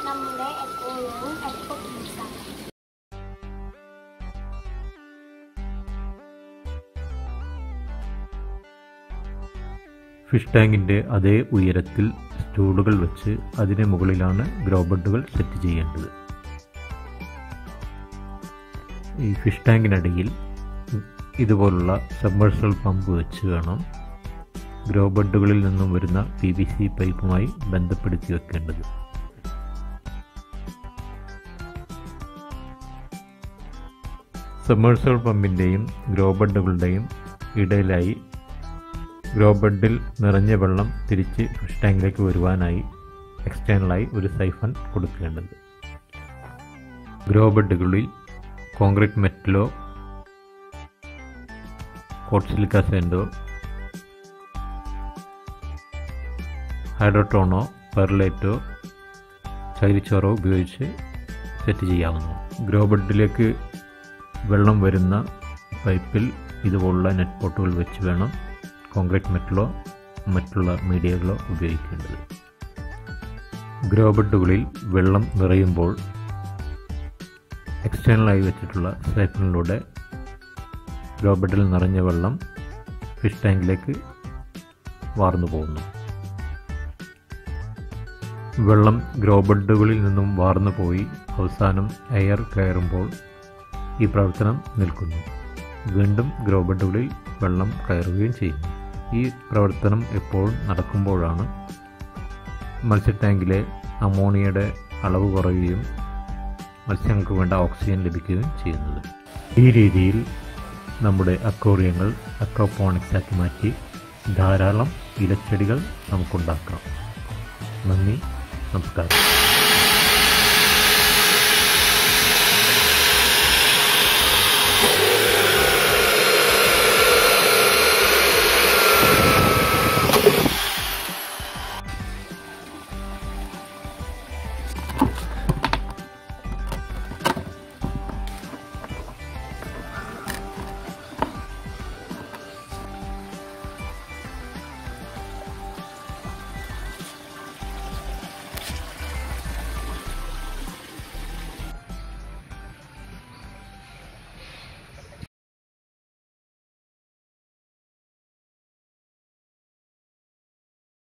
നമ്മുടെ എക്കോയും എക്കോ പീസാണ് ഫിഷ് ടാങ്കിൻ്റെ അതേ ഉയരത്തിൽ സ്റ്റൂളുകൾ വെച്ച് അതിന് മുകളിലാണ് ഗ്രോ ബെഡുകൾ സെറ്റ് ചെയ്യേണ്ടത് ഈ ഫിഷ് ടാങ്കിനടിയിൽ ഇതുപോലുള്ള സബ്മേഴ്സൽ പമ്പ് വെച്ച് വേണം ഗ്രോ ബെഡുകളിൽ നിന്നും വരുന്ന പി വി സി പൈപ്പുമായി ബന്ധപ്പെടുത്തി വെക്കേണ്ടത് സബ്മേഴ്സൽ പമ്പിൻ്റെയും ഗ്രോ ബെഡുകളുടെയും ഇടയിലായി ഗ്രോ ബെഡിൽ നിറഞ്ഞ വെള്ളം തിരിച്ച് ഫിഷ് ടാങ്കിലേക്ക് വരുവാനായി എക്സ്റ്റേണലായി ഒരു സൈഫൺ കൊടുക്കേണ്ടത് ഗ്രോ ബെഡുകളിൽ കോൺക്രീറ്റ് മെറ്റലോ കോട്ട്സിലിക്ക സെൻഡോ ഹൈഡ്രോട്ടോണോ പെർലേറ്റോ ചകിരിച്ചോറോ ഉപയോഗിച്ച് സെറ്റ് ചെയ്യാവുന്നു ഗ്രോ ബെഡിലേക്ക് വെള്ളം വരുന്ന പൈപ്പിൽ ഇതുപോലുള്ള നെറ്റ് പോട്ടുകൾ വെച്ച് വേണം കോൺക്രീറ്റ് മെറ്റലോ മറ്റുള്ള മീഡിയകളോ ഉപയോഗിക്കേണ്ടത് ഗ്രോ ബെഡുകളിൽ വെള്ളം നിറയുമ്പോൾ എക്സ്റ്റേണലായി വെച്ചിട്ടുള്ള സൈക്കിളിലൂടെ ഗ്രോ ബെഡിൽ നിറഞ്ഞ വെള്ളം ഫിഷ് ടാങ്കിലേക്ക് വാർന്നു പോകുന്നു വെള്ളം ഗ്രോ ബെഡുകളിൽ നിന്നും വാർന്നു പോയി അവസാനം എയർ കയറുമ്പോൾ ഈ പ്രവർത്തനം നിൽക്കുന്നു വീണ്ടും ഗ്രോ ബെഡുകളിൽ വെള്ളം കയറുകയും ചെയ്യുന്നു ഈ പ്രവർത്തനം എപ്പോഴും നടക്കുമ്പോഴാണ് മത്സ്യ ടാങ്കിലെ അമോണിയയുടെ അളവ് കുറയുകയും മത്സ്യങ്ങൾക്ക് വേണ്ട ഓക്സിജൻ ലഭിക്കുകയും ചെയ്യുന്നത് ഈ രീതിയിൽ നമ്മുടെ അക്വേറിയങ്ങൾ അക്വാപോണിക്സ് ആക്കി മാറ്റി ധാരാളം ഇലച്ചെടികൾ നമുക്കുണ്ടാക്കാം നന്ദി നമസ്കാരം